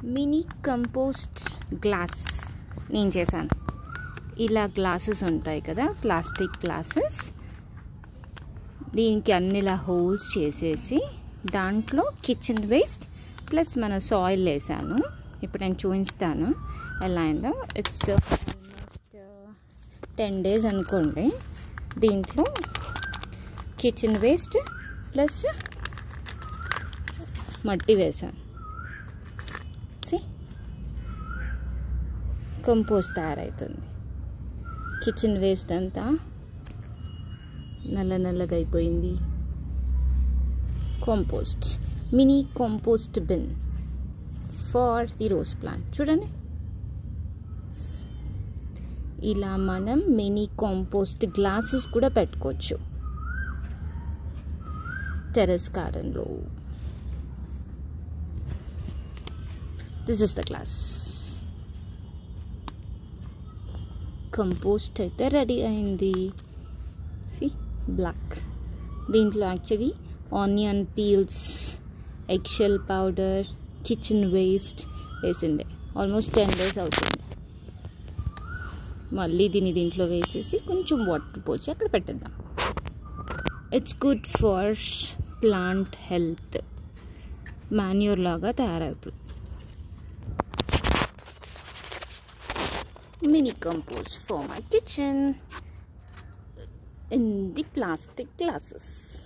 Mini compost glass నేను చేశాను ఇలా గ్లాసెస్ ఉంటాయి కదా ప్లాస్టిక్ గ్లాసెస్ దీనికి అన్నిలా హోల్స్ చేసేసి దాంట్లో కిచెన్ వేస్ట్ ప్లస్ మన సాయిల్ వేసాను ఇప్పుడు నేను చూపిస్తాను ఎలా అయిందో ఇట్స్ ఆల్మోస్ట్ టెన్ డేస్ అనుకోండి దీంట్లో కిచెన్ వేస్ట్ ప్లస్ మట్టి వేసాను సి కంపోస్ట్ తయారవుతుంది కిచెన్ వేస్ట్ అంతా నల్ల నల్లగా అయిపోయింది compost mini compost bin for the rose plant చూడండి ఇలా మనం మినీ కాంపోస్ట్ గ్లాసెస్ కూడా పెట్టుకోవచ్చు టెరెస్ గార్డెన్లో this is the glass compost అయితే రెడీ అయింది సి బ్లాక్ దీంట్లో actually onion peels eggshell powder kitchen waste వేసిండే ఆల్మోస్ట్ టెన్ డేస్ అవుతుంది మళ్ళీ దీన్ని దీంట్లో వేసేసి కొంచెం వాటర్ పోసి అక్కడ పెట్టేద్దాం it's good for plant health manure లాగా తయారవుతుంది mini compost for my kitchen in the plastic glasses.